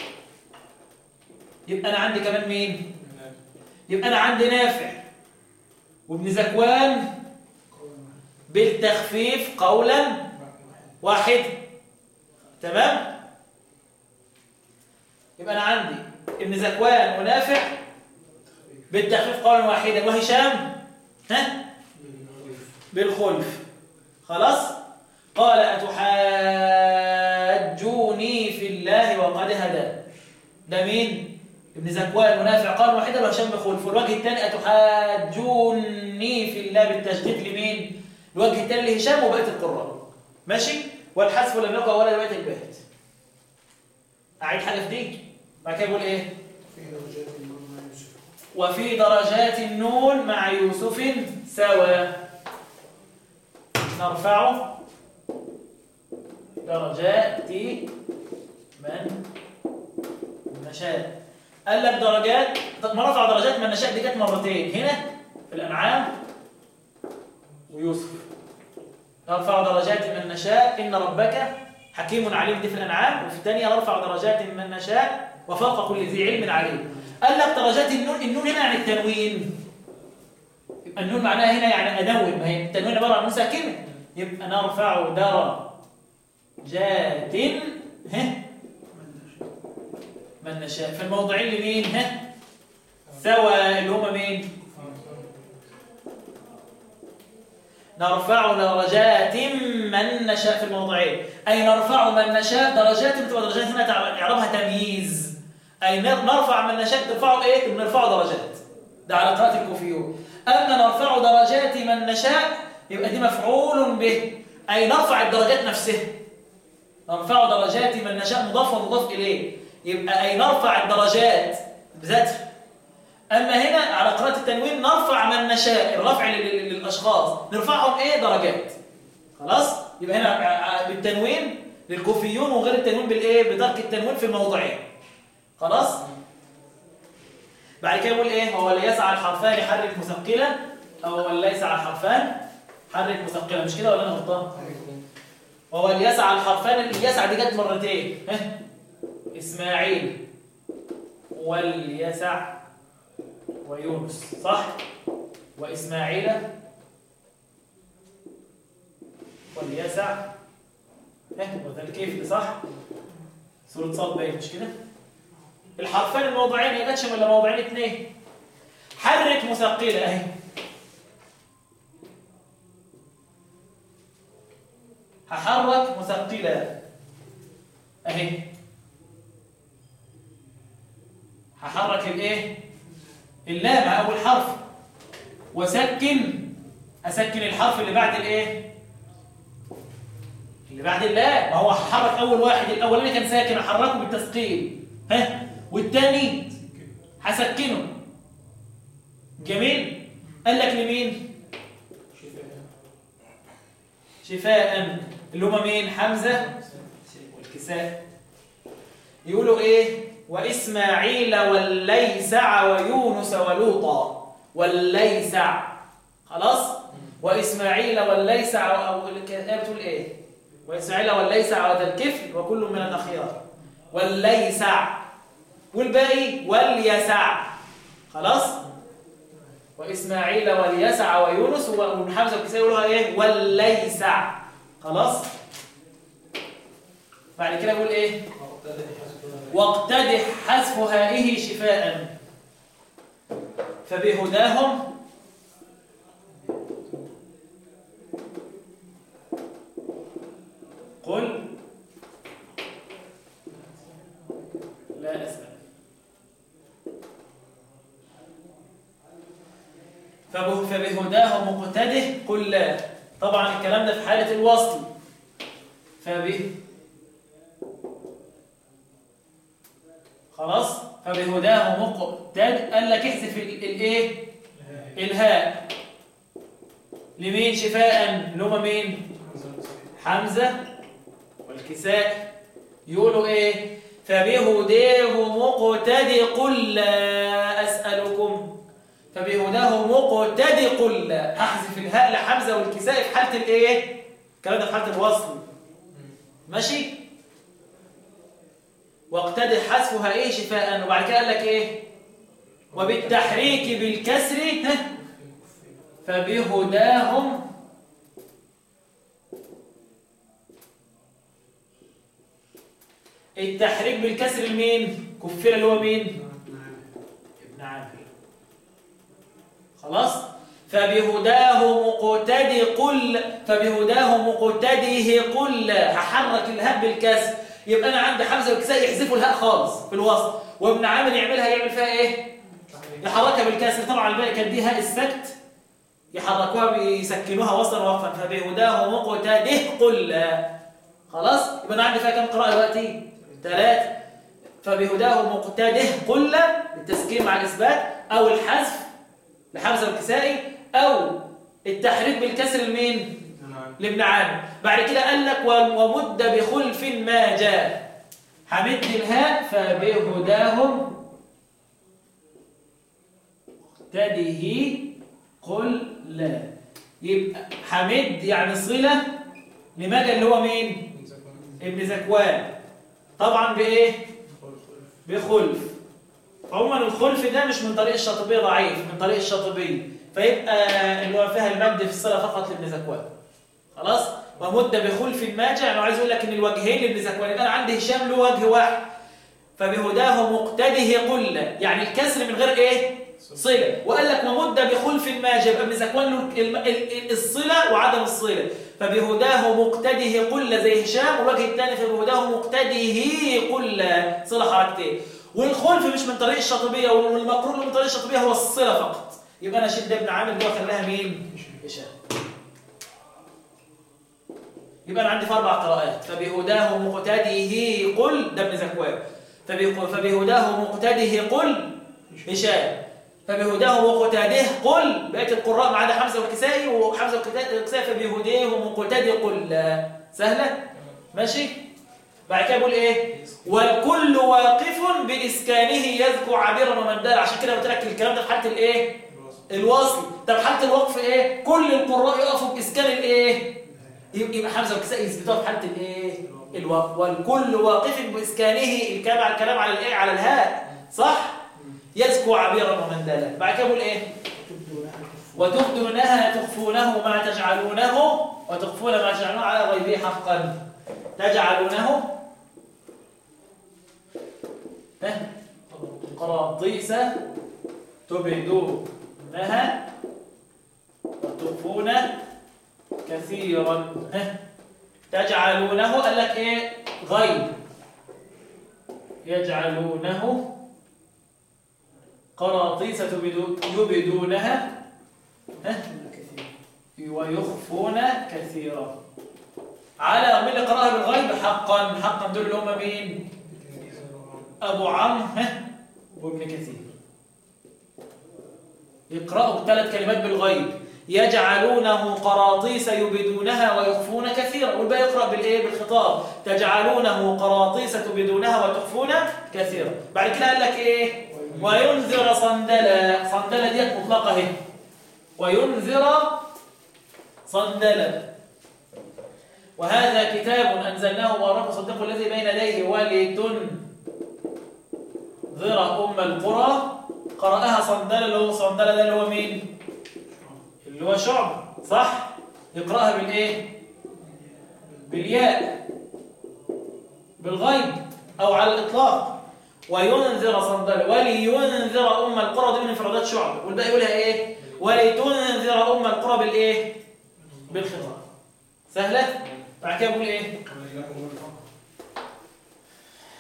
يبقى انا عندي كمان مين يبقى انا عندي نافع وابن زكوان بالتخفيف قولا واحدا تمام يبقى انا عندي ابن زكوان ونافع بالتخفيف قولا واحدا وهشام ها بالخلف خلاص قال أتحاجوني في الله وقد هدى ده مين ابن زكوان منافع قال واحدا وهشام بخلف والوجه الثاني أتحاجوني في الله بالتشديد لمين الوجه الثاني لهشام وبقيه القراء ماشي والحذف لم يقع ولا بقيه البيت اعيد حاجه في دي بعد كده بقول ايه وفي درجات النون مع يوسف سوا نرفع درجات من نشاء قال لك درجات طب ما رفع درجات من نشاء دي كانت مرتين هنا في الانعام ويوسف نرفع درجات من نشاء ان ربك حكيم عليم دي في الانعام وفي الثانيه نرفع درجات من نشاء وفوق كل ذي علم عليم قال لك درجات النون النون هنا يعني التنوين يبقى النون معناها هنا يعني انون ما هي التنوين عباره عن نون ساكنه يبقى نرفع درجات ها من نشاء في الموضعين لمين ها سوا اللي هما مين نرفع درجات من نشاء في الموضعين أي نرفع من نشاء درجات بتبقى درجات هنا إعرابها تمييز أي نرفع من نشاء ترفعه إيه؟ نرفع درجات ده على قراءة الكوفيون أما نرفع درجات من نشاء يبقى دي مفعول به أي نرفع الدرجات نفسها نرفع درجات من نشاء مضاف ومضاف إليه يبقى أي نرفع الدرجات بذاتها أما هنا على قراءة التنوين نرفع من نشاء الرفع للأشخاص نرفعهم إيه درجات خلاص يبقى هنا بالتنوين للكوفيون وغير التنوين بالإيه بترك التنوين في الموضعين خلاص بعد كده يقول إيه هو اللي يسعى الحرفان حرك مثقلا أو اللي يسعى الحرفان حرك مثقلا مش كده ولا أنا غلطان وهو اللي يسعى الحرفان اللي يسعى دي جت مرتين ها إسماعيل واليسع ويونس صح وإسماعيل واليسع وذا الكيف صح سورة صاد باين مش كده الحرفين الموضعين هي جاتش ولا موضعين اثنين حرك مثقلة اهي هحرك مثقلة اهي هحرك الايه اللام اول حرف وسكن اسكن الحرف اللي بعد الايه اللي بعد اللام ما هو هحرك اول واحد الاولاني كان ساكن احركه بالتثقيل ها والثاني هسكنه جميل قال لك لمين شفاء اللي هما مين حمزه والكساء يقولوا ايه وإسماعيل والليسع ويونس ولوطا والليسع خلاص وإسماعيل والليسع أو الآية بتقول إيه وإسماعيل والليسع وذا الكفل وكل من الأخيار والليسع والباقي واليسع خلاص وإسماعيل واليسع ويونس وابن حمزة والكسائي يقولوها إيه والليسع خلاص بعد كده يقول إيه واقتدح حذف هائه شفاء فبهداهم فبه- فبهداه مقتده قل لا طبعا الكلام ده في حالة الوصل فبه خلاص فبهداه مقتد قال لك احذف ال- الايه الهاء لمين شفاء اللي هما مين حمزة والكساء يقولوا ايه فبهداه مقتدي قل لا أسألكم فبهداه مقتدي قل لا هحذف الهاء لحمزة والكساء في حالة الايه الكلام ده في حالة الوصل ماشي واقتدي حذفها ايه شفاء وبعد كده قال لك ايه وبالتحريك بالكسر ها فبهداهم التحريك بالكسر لمين كفر اللي هو مين ابن عامر خلاص فبهداه مقتدي قل فبهداه مقتديه قل هحرك الهاء بالكسر يبقى انا عندي حمزه والكساء يحذفوا الهاء خالص في الوسط وابن عامر يعملها يعمل فيها ايه يحركها بالكسر طبعا الباقي كانت دي هاء السكت يحركوها بيسكنوها وصلا ووقفا فبهداه مقتده قل خلاص يبقى انا عندي فيها كام قراءه دلوقتي ثلاثه فبهداه مقتده قل بالتسكين مع الاثبات او الحذف لحمزه والكسائي او التحريك بالكسر لمين لابن عامر بعد كده قال لك ومد بخلف ما جاء حمد الهاء فبهداهم مقتده قل لا يبقى حمد يعني صلة لماذا اللي هو مين ابن زكوان طبعا بايه بخلف عموما الخلف ده مش من طريق الشاطبية ضعيف من طريق الشاطبية فيبقى اللي هو فيها المد في الصلة فقط لابن زكوان خلاص ومد بخلف ماجع انا عايز اقول لك ان الوجهين لابن زكوان يبقى انا عندي هشام له وجه واحد فبهداه مقتده قل يعني الكسر من غير ايه صلة وقال لك ومد بخلف ماجع يبقى ابن زكوان له ال- ال- الصلة وعدم الصلة فبهداه مقتده قل زي هشام والوجه الثاني فبهداه مقتده قل صلة حركتين والخلف مش من طريق الشاطبية والمقرون من طريق الشاطبية هو الصلة فقط يبقى انا شد ابن عامر ده وخلاها مين هشام يبقى انا عندي في اربع قراءات فبهداه مقتده قل ده ابن زكوان فبه- فبهداه مقتده قل هشام فبهداه مقتده قل بقيه القراء ما عدا حمزه والكسائي وحمزه والكسائي فبهداه مقتده قل سهله ماشي بعد كده بقول ايه والكل واقف باسكانه يذكر عبيرا ومندلا عشان كده قلت لك الكلام ده في حاله الايه الوصل طب حاله الوقف ايه كل القراء يقفوا باسكان الايه يبقى يبقى حمزه والكسائي يثبتوها في حاله الايه الوقف والكل واقف باسكانه الكلام على الكلام على الايه على الهاء صح يزكو عبيرا ومندلا بعد كده بقول ايه وتبدونها تخفونه ما تجعلونه وتخفون ما تجعلونه على غيبه حقا تجعلونه ها؟ قراطيس تبدونها وتخفون كثيرا ها؟ تجعلونه قال لك ايه غيب يجعلونه قراطيس تبدو- يبدونها ها؟ ويخفون كثيرا على من اللي قراها بالغيب حقا حقا دول اللي هم مين ابو عمرو ها؟ وابن كثير يقرأوا ثلاث كلمات بالغيب يجعلونه قراطيس يبدونها ويخفون كثيرا والباقي يقرأ بالايه بالخطاب تجعلونه قراطيس تبدونها وتخفون كثيرا بعد كده قال لك ايه وينذر صندلا صندلا ديت مطلقه اهي وينذر صندلا وهذا كتاب انزلناه مبارك صدق الذي بين يديه ولتنذر ام القرى قرأها صندلا اللي هو صندلا ده اللي هو مين اللي هو شعب صح يقرأها بالايه بالياء بالغيب او على الاطلاق وينذر صندلا ولينذر ام القرى دي من انفرادات شعب والباقي يقولها ايه ولتنذر ام القرى بالايه بالخطاب سهله بعد كده بقول ايه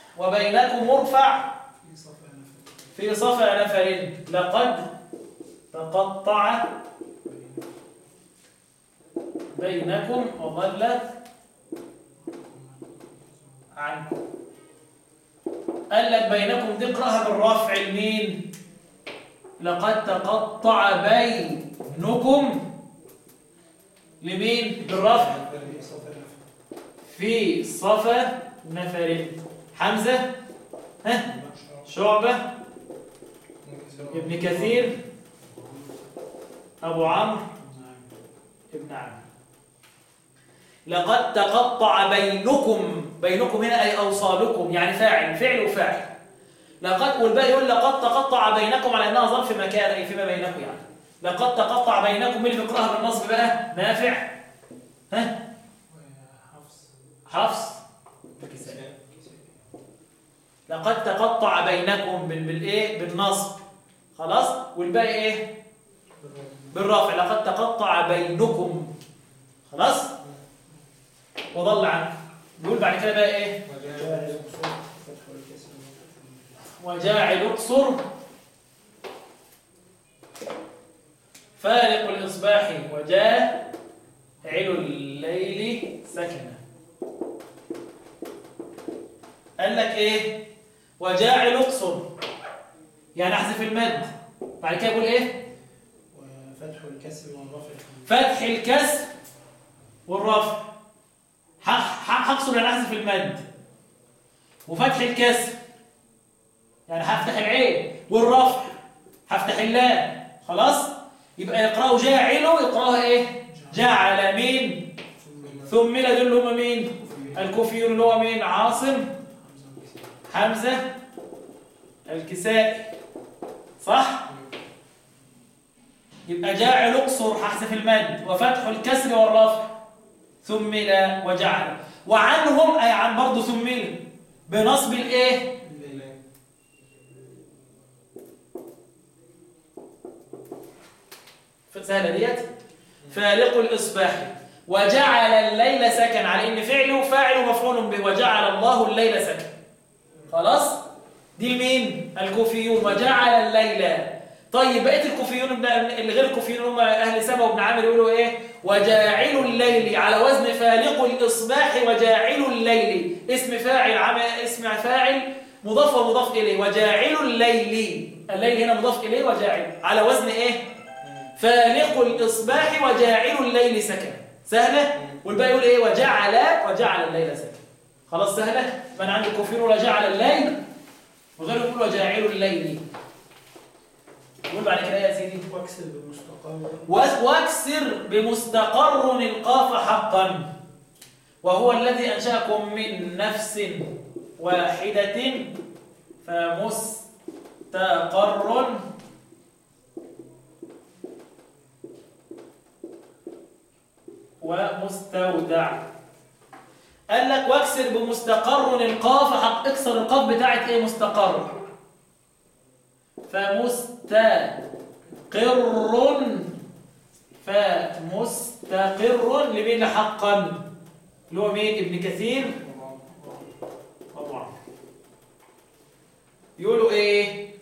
وبينكم مرفع في صفع نفر لقد تقطع بينكم وضل عنكم قال لك بينكم دي اقراها بالرفع لمين لقد تقطع بينكم لمين بالرفع في صفا نفر حمزة ها شعبة ابن كثير أبو عمرو ابن عمرو لقد تقطع بينكم بينكم هنا أي أوصالكم يعني فاعل فعل وفاعل لقد والباقي يقول لقد تقطع بينكم على أنها ظرف مكان أي فيما بينكم يعني لقد تقطع بينكم اللي بيقراها بالنصب بقى نافع ها حفص لقد تقطع بينكم بال- بالايه بالنصب خلاص والباقي ايه بالرفع لقد تقطع بينكم خلاص وضل عنكم نقول بعد كده بقى ايه وجاعل اقصر فارق الإصباح وجاعل الليل سكنا قال لك ايه وجاعل اقصر يعني احذف المد بعد كده يقول ايه وفتح الكسر والرفع فتح الكسر والرفع ح- ح- هقصر يعني احذف المد وفتح الكسر يعني هفتح العين والرفع هفتح اللام خلاص يبقى يقرأوا جاعله يقرأها ايه جعل مين ثم دول اللي هم مين الكوفيون اللي هو مين عاصم حمزة الكسائي صح يبقى جاعل اقصر هحذف المد وفتح الكسر والرفع ثم لا وجعل وعنهم اي عن برضه ثم بنصب الايه سهله ديت فالق الاصباح وجعل الليل سكن على ان فعله فاعل ومفعول به وجعل الله الليل سكن خلاص دي مين الكوفيون وجعل الليل طيب بقيه الكوفيون ابن اللي غير الكوفيون هم اهل سبا وابن عامر يقولوا ايه وجاعل الليل على وزن فالق الاصباح وجاعل الليل اسم فاعل عم اسم فاعل مضاف ومضاف اليه وجاعل الليل الليل هنا مضاف اليه وجاعل على وزن ايه فالق الإصباح وجاعل الليل سكن سهلة والباقي يقول إيه وجعل وجعل الليل سكن خلاص سهلة من عند الكفير وجعل الليل وغيره يقول وجاعل الليل يقول بعد كده يا سيدي واكسر بالمستقر و- واكسر بمستقر القاف حقا وهو الذي أنشأكم من نفس واحدة فمستقر ومستودع قال لك واكسر بمستقر القاف حق اكسر القاف بتاعت ايه مستقر فمستقر فمستقر لمين حقا اللي هو مين ابن كثير طبعا يقولوا ايه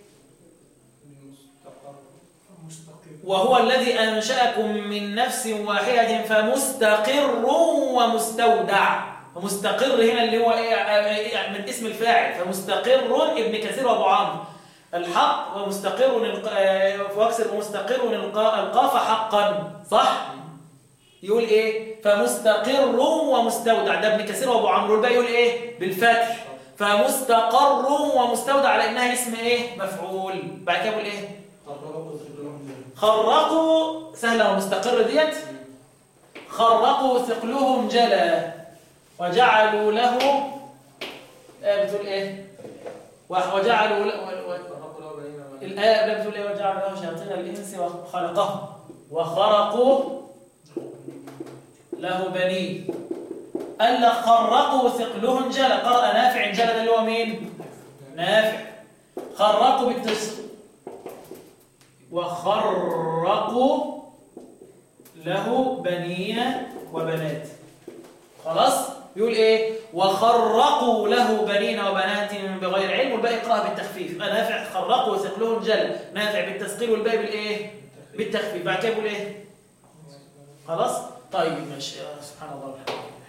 مستقر وهو الذي أنشأكم من نفس واحدة فمستقر ومستودع فمستقر هنا اللي هو إيه آه، من اسم الفاعل فمستقر ابن كثير وابو عمرو الحق ومستقر الق- آه، واكسر ومستقر الق- القاف حقا صح يقول ايه فمستقر ومستودع ده ابن كثير وابو عمرو الباقي يقول ايه بالفتح فمستقر ومستودع على انها اسم ايه مفعول بعد كده يقول ايه خرقوا سهلة ومستقر ديت خرقوا ثقلهم جلا وجعلوا له آه بتقول ايه وح- وجعلوا له و- و- الآية قبلها بتقول ايه وجعلوا له شياطين الإنس وخلقهم وخرقوا له بنين قال لك خرقوا ثقلهم جلا قرأ نافع جلا ده اللي هو مين نافع خرقوا بالتس وخرقوا له بنين وبنات خلاص يقول ايه وخرقوا له بنين وبنات بغير علم والباقي يقراها بالتخفيف نافع خرقوا ثقلهم جل نافع بالتثقيل والباقي بالايه بالتخفيف بعد كده بقول ايه خلاص طيب ماشي آه، سبحان الله والحمد لله